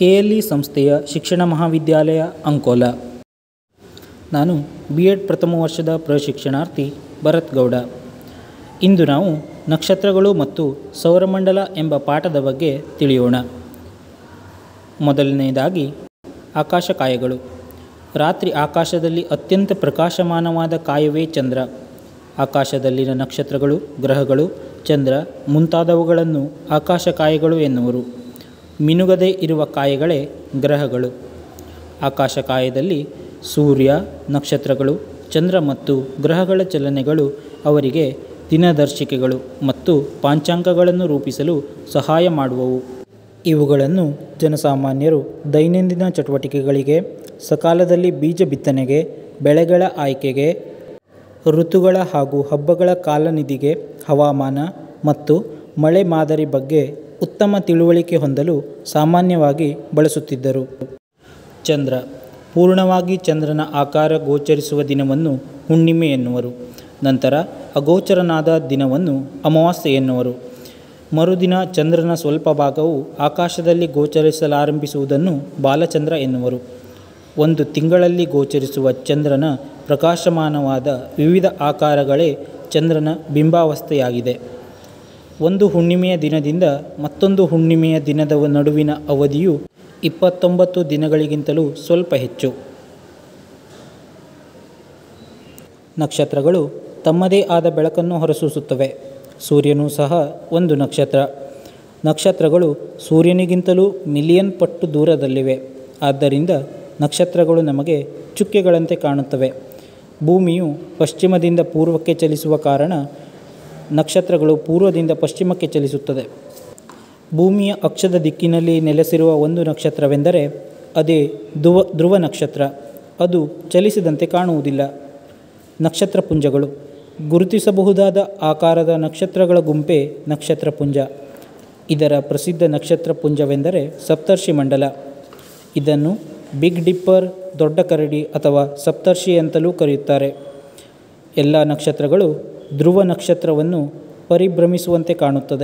K L E ಸಂಸ್ಥೆಯ ಶಿಕ್ಷಣ ಮಹಾವಿದ್ಯಾಲಯ ಅಂಕೋಲ ನಾನು ಬಿ ಎಡ್ ಪ್ರಥಮ ವರ್ಷದ ಪ್ರಶಿಕ್ಷಣಾರ್ಥಿ ಭರತ್ ಗೌಡ ಇಂದು ನಾವು ನಕ್ಷತ್ರಗಳು ಮತ್ತು ಸೌರಮಂಡಲ ಎಂಬ ಪಾಠದ ಬಗ್ಗೆ ತಿಳಿಯೋಣ ಮೊದಲನೆಯದಾಗಿ ಆಕಾಶಕಾಯಗಳು ರಾತ್ರಿ ಆಕಾಶದಲ್ಲಿ ಅತ್ಯಂತ ಪ್ರಕಾಶಮಾನವಾದ ಕಾಯವೇ ಚಂದ್ರ ಆಕಾಶದಲ್ಲಿನ ನಕ್ಷತ್ರಗಳು ಗ್ರಹಗಳು ಚಂದ್ರ ಮುಂತಾದವುಗಳನ್ನು ಆಕಾಶಕಾಯಗಳು ಎನ್ನುವರು ಮಿನುಗದೇ ಇರುವ ಕಾಯಗಳೇ ಗ್ರಹಗಳು ಆಕಾಶಕಾಯದಲ್ಲಿ ಸೂರ್ಯ ನಕ್ಷತ್ರಗಳು ಚಂದ್ರ ಮತ್ತು ಗ್ರಹಗಳ ಚಲನೆಗಳು ಅವರಿಗೆ ದಿನದರ್ಶಿಕೆಗಳು ಮತ್ತು ಪಾಂಚಾಂಗಗಳನ್ನು ರೂಪಿಸಲು ಸಹಾಯ ಮಾಡುವವು ಇವುಗಳನ್ನು ಜನಸಾಮಾನ್ಯರು ದೈನಂದಿನ ಚಟುವಟಿಕೆಗಳಿಗೆ ಸಕಾಲದಲ್ಲಿ ಬೀಜ ಬಿತ್ತನೆಗೆ ಬೆಳೆಗಳ ಆಯ್ಕೆಗೆ ಋತುಗಳ ಹಾಗೂ ಹಬ್ಬಗಳ ಕಾಲನಿಧಿಗೆ ಹವಾಮಾನ ಮತ್ತು ಮಳೆ ಮಾದರಿ ಬಗ್ಗೆ ಉತ್ತಮ ತಿಳುವಳಿಕೆ ಹೊಂದಲು ಸಾಮಾನ್ಯವಾಗಿ ಬಳಸುತ್ತಿದ್ದರು ಚಂದ್ರ ಪೂರ್ಣವಾಗಿ ಚಂದ್ರನ ಆಕಾರ ಗೋಚರಿಸುವ ದಿನವನ್ನು ಹುಣ್ಣಿಮೆ ಎನ್ನುವರು ನಂತರ ಅಗೋಚರನಾದ ದಿನವನ್ನು ಅಮಾವಾಸ್ಯೆ ಎನ್ನುವರು ಮರುದಿನ ಚಂದ್ರನ ಸ್ವಲ್ಪ ಭಾಗವು ಆಕಾಶದಲ್ಲಿ ಗೋಚರಿಸಲಾರಂಭಿಸುವುದನ್ನು ಬಾಲಚಂದ್ರ ಎನ್ನುವರು ಒಂದು ತಿಂಗಳಲ್ಲಿ ಗೋಚರಿಸುವ ಚಂದ್ರನ ಪ್ರಕಾಶಮಾನವಾದ ವಿವಿಧ ಆಕಾರಗಳೇ ಚಂದ್ರನ ಬಿಂಬಾವಸ್ಥೆಯಾಗಿದೆ ಒಂದು ಹುಣ್ಣಿಮೆಯ ದಿನದಿಂದ ಮತ್ತೊಂದು ಹುಣ್ಣಿಮೆಯ ದಿನದ ನಡುವಿನ ಅವಧಿಯು ಇಪ್ಪತ್ತೊಂಬತ್ತು ದಿನಗಳಿಗಿಂತಲೂ ಸ್ವಲ್ಪ ಹೆಚ್ಚು ನಕ್ಷತ್ರಗಳು ತಮ್ಮದೇ ಆದ ಬೆಳಕನ್ನು ಹೊರಸೂಸುತ್ತವೆ ಸೂರ್ಯನೂ ಸಹ ಒಂದು ನಕ್ಷತ್ರ ನಕ್ಷತ್ರಗಳು ಸೂರ್ಯನಿಗಿಂತಲೂ ಮಿಲಿಯನ್ ಪಟ್ಟು ದೂರದಲ್ಲಿವೆ ಆದ್ದರಿಂದ ನಕ್ಷತ್ರಗಳು ನಮಗೆ ಚುಕ್ಕೆಗಳಂತೆ ಕಾಣುತ್ತವೆ ಭೂಮಿಯು ಪಶ್ಚಿಮದಿಂದ ಪೂರ್ವಕ್ಕೆ ಚಲಿಸುವ ಕಾರಣ ನಕ್ಷತ್ರಗಳು ಪೂರ್ವದಿಂದ ಪಶ್ಚಿಮಕ್ಕೆ ಚಲಿಸುತ್ತದೆ ಭೂಮಿಯ ಅಕ್ಷದ ದಿಕ್ಕಿನಲ್ಲಿ ನೆಲೆಸಿರುವ ಒಂದು ನಕ್ಷತ್ರವೆಂದರೆ ಅದೇ ಧ್ರುವ ಧ್ರುವ ನಕ್ಷತ್ರ ಅದು ಚಲಿಸಿದಂತೆ ಕಾಣುವುದಿಲ್ಲ ನಕ್ಷತ್ರಪುಂಜಗಳು ಗುರುತಿಸಬಹುದಾದ ಆಕಾರದ ನಕ್ಷತ್ರಗಳ ಗುಂಪೆ ನಕ್ಷತ್ರಪುಂಜ ಇದರ ಪ್ರಸಿದ್ಧ ನಕ್ಷತ್ರಪುಂಜವೆಂದರೆ ಸಪ್ತರ್ಷಿ ಮಂಡಲ ಇದನ್ನು ಬಿಗ್ ಡಿಪ್ಪರ್ ದೊಡ್ಡ ಕರಡಿ ಅಥವಾ ಸಪ್ತರ್ಷಿ ಅಂತಲೂ ಕರೆಯುತ್ತಾರೆ ಎಲ್ಲ ನಕ್ಷತ್ರಗಳು ಧ್ರುವ ನಕ್ಷತ್ರವನ್ನು ಪರಿಭ್ರಮಿಸುವಂತೆ ಕಾಣುತ್ತದೆ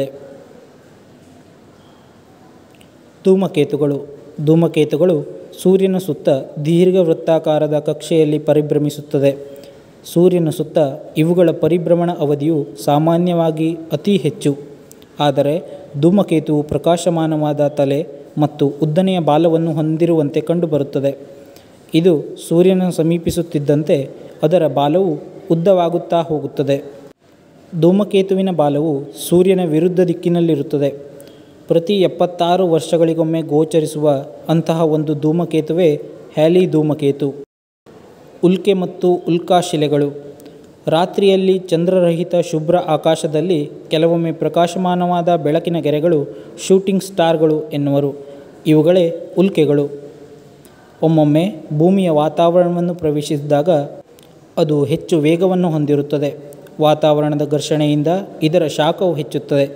ಧೂಮಕೇತುಗಳು ಧೂಮಕೇತುಗಳು ಸೂರ್ಯನ ಸುತ್ತ ದೀರ್ಘ ವೃತ್ತಾಕಾರದ ಕಕ್ಷೆಯಲ್ಲಿ ಪರಿಭ್ರಮಿಸುತ್ತದೆ ಸೂರ್ಯನ ಸುತ್ತ ಇವುಗಳ ಪರಿಭ್ರಮಣ ಅವಧಿಯು ಸಾಮಾನ್ಯವಾಗಿ ಅತಿ ಹೆಚ್ಚು ಆದರೆ ಧೂಮಕೇತುವು ಪ್ರಕಾಶಮಾನವಾದ ತಲೆ ಮತ್ತು ಉದ್ದನೆಯ ಬಾಲವನ್ನು ಹೊಂದಿರುವಂತೆ ಕಂಡುಬರುತ್ತದೆ ಇದು ಸೂರ್ಯನ ಸಮೀಪಿಸುತ್ತಿದ್ದಂತೆ ಅದರ ಬಾಲವು ಉದ್ದವಾಗುತ್ತಾ ಹೋಗುತ್ತದೆ ಧೂಮಕೇತುವಿನ ಬಾಲವು ಸೂರ್ಯನ ವಿರುದ್ಧ ದಿಕ್ಕಿನಲ್ಲಿರುತ್ತದೆ ಪ್ರತಿ ಎಪ್ಪತ್ತಾರು ವರ್ಷಗಳಿಗೊಮ್ಮೆ ಗೋಚರಿಸುವ ಅಂತಹ ಒಂದು ಧೂಮಕೇತುವೇ ಹ್ಯಾಲಿ ಧೂಮಕೇತು ಉಲ್ಕೆ ಮತ್ತು ಉಲ್ಕಾಶಿಲೆಗಳು ರಾತ್ರಿಯಲ್ಲಿ ಚಂದ್ರರಹಿತ ಶುಭ್ರ ಆಕಾಶದಲ್ಲಿ ಕೆಲವೊಮ್ಮೆ ಪ್ರಕಾಶಮಾನವಾದ ಬೆಳಕಿನ ಗೆರೆಗಳು ಶೂಟಿಂಗ್ ಸ್ಟಾರ್ಗಳು ಎನ್ನುವರು ಇವುಗಳೇ ಉಲ್ಕೆಗಳು ಒಮ್ಮೊಮ್ಮೆ ಭೂಮಿಯ ವಾತಾವರಣವನ್ನು ಪ್ರವೇಶಿಸಿದಾಗ ಅದು ಹೆಚ್ಚು ವೇಗವನ್ನು ಹೊಂದಿರುತ್ತದೆ ವಾತಾವರಣದ ಘರ್ಷಣೆಯಿಂದ ಇದರ ಶಾಖವು ಹೆಚ್ಚುತ್ತದೆ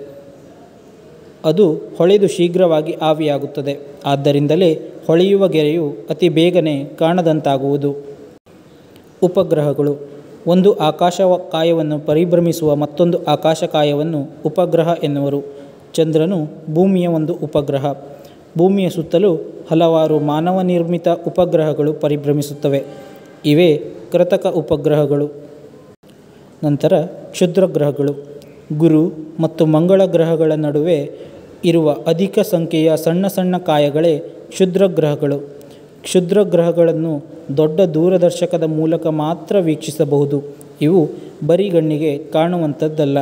ಅದು ಹೊಳೆದು ಶೀಘ್ರವಾಗಿ ಆವಿಯಾಗುತ್ತದೆ ಆದ್ದರಿಂದಲೇ ಹೊಳೆಯುವ ಗೆರೆಯು ಅತಿ ಬೇಗನೆ ಕಾಣದಂತಾಗುವುದು ಉಪಗ್ರಹಗಳು ಒಂದು ಆಕಾಶ ಕಾಯವನ್ನು ಪರಿಭ್ರಮಿಸುವ ಮತ್ತೊಂದು ಆಕಾಶಕಾಯವನ್ನು ಉಪಗ್ರಹ ಎನ್ನುವರು ಚಂದ್ರನು ಭೂಮಿಯ ಒಂದು ಉಪಗ್ರಹ ಭೂಮಿಯ ಸುತ್ತಲೂ ಹಲವಾರು ಮಾನವ ನಿರ್ಮಿತ ಉಪಗ್ರಹಗಳು ಪರಿಭ್ರಮಿಸುತ್ತವೆ ಇವೇ ಕೃತಕ ಉಪಗ್ರಹಗಳು ನಂತರ ಕ್ಷುದ್ರ ಗ್ರಹಗಳು ಗುರು ಮತ್ತು ಮಂಗಳ ಗ್ರಹಗಳ ನಡುವೆ ಇರುವ ಅಧಿಕ ಸಂಖ್ಯೆಯ ಸಣ್ಣ ಸಣ್ಣ ಕಾಯಗಳೇ ಕ್ಷುದ್ರ ಗ್ರಹಗಳು ಕ್ಷುದ್ರ ಗ್ರಹಗಳನ್ನು ದೊಡ್ಡ ದೂರದರ್ಶಕದ ಮೂಲಕ ಮಾತ್ರ ವೀಕ್ಷಿಸಬಹುದು ಇವು ಬರಿಗಣ್ಣಿಗೆ ಕಾಣುವಂಥದ್ದಲ್ಲ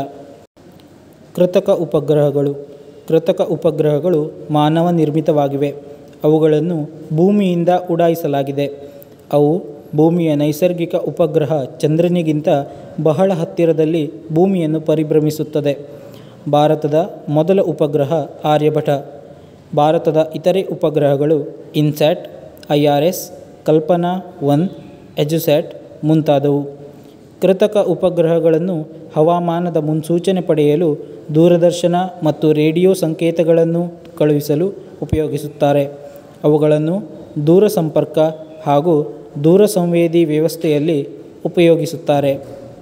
ಕೃತಕ ಉಪಗ್ರಹಗಳು ಕೃತಕ ಉಪಗ್ರಹಗಳು ಮಾನವ ನಿರ್ಮಿತವಾಗಿವೆ ಅವುಗಳನ್ನು ಭೂಮಿಯಿಂದ ಉಡಾಯಿಸಲಾಗಿದೆ ಅವು ಭೂಮಿಯ ನೈಸರ್ಗಿಕ ಉಪಗ್ರಹ ಚಂದ್ರನಿಗಿಂತ ಬಹಳ ಹತ್ತಿರದಲ್ಲಿ ಭೂಮಿಯನ್ನು ಪರಿಭ್ರಮಿಸುತ್ತದೆ ಭಾರತದ ಮೊದಲ ಉಪಗ್ರಹ ಆರ್ಯಭಟ ಭಾರತದ ಇತರೆ ಉಪಗ್ರಹಗಳು INSAT I R S Kalpana one EDUSAT ಮುಂತಾದವು ಕೃತಕ ಉಪಗ್ರಹಗಳನ್ನು ಹವಾಮಾನದ ಮುನ್ಸೂಚನೆ ಪಡೆಯಲು ದೂರದರ್ಶನ ಮತ್ತು ರೇಡಿಯೋ ಸಂಕೇತಗಳನ್ನು ಕಳುಹಿಸಲು ಉಪಯೋಗಿಸುತ್ತಾರೆ ಅವುಗಳನ್ನು ದೂರ ಸಂಪರ್ಕ ಹಾಗೂ ದೂರ ಸಂವೇದಿ ವ್ಯವಸ್ಥೆಯಲ್ಲಿ ಉಪಯೋಗಿಸುತ್ತಾರೆ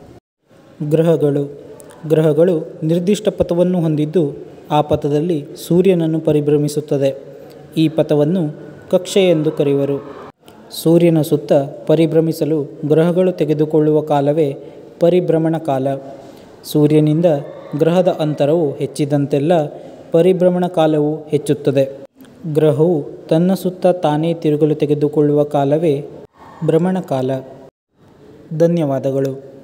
ಗ್ರಹಗಳು ಗ್ರಹಗಳು ನಿರ್ದಿಷ್ಟ ಪಥವನ್ನು ಹೊಂದಿದ್ದು ಆ ಪಥದಲ್ಲಿ ಸೂರ್ಯನನ್ನು ಪರಿಭ್ರಮಿಸುತ್ತದೆ ಈ ಪಥವನ್ನು ಕಕ್ಷೆ ಎಂದು ಕರೆಯುವರು ಸೂರ್ಯನ ಸುತ್ತ ಪರಿಭ್ರಮಿಸಲು ಗ್ರಹಗಳು ತೆಗೆದುಕೊಳ್ಳುವ ಕಾಲವೇ ಪರಿಭ್ರಮಣ ಕಾಲ ಸೂರ್ಯನಿಂದ ಗ್ರಹದ ಅಂತರವು ಹೆಚ್ಚಿದಂತೆಲ್ಲ ಪರಿಭ್ರಮಣ ಕಾಲವು ಹೆಚ್ಚುತ್ತದೆ ಗ್ರಹವು ತನ್ನ ಸುತ್ತ ತಾನೇ ತಿರುಗಲು ತೆಗೆದುಕೊಳ್ಳುವ ಕಾಲವೇ ಭ್ರಮಣ ಕಾಲ ಧನ್ಯವಾದಗಳು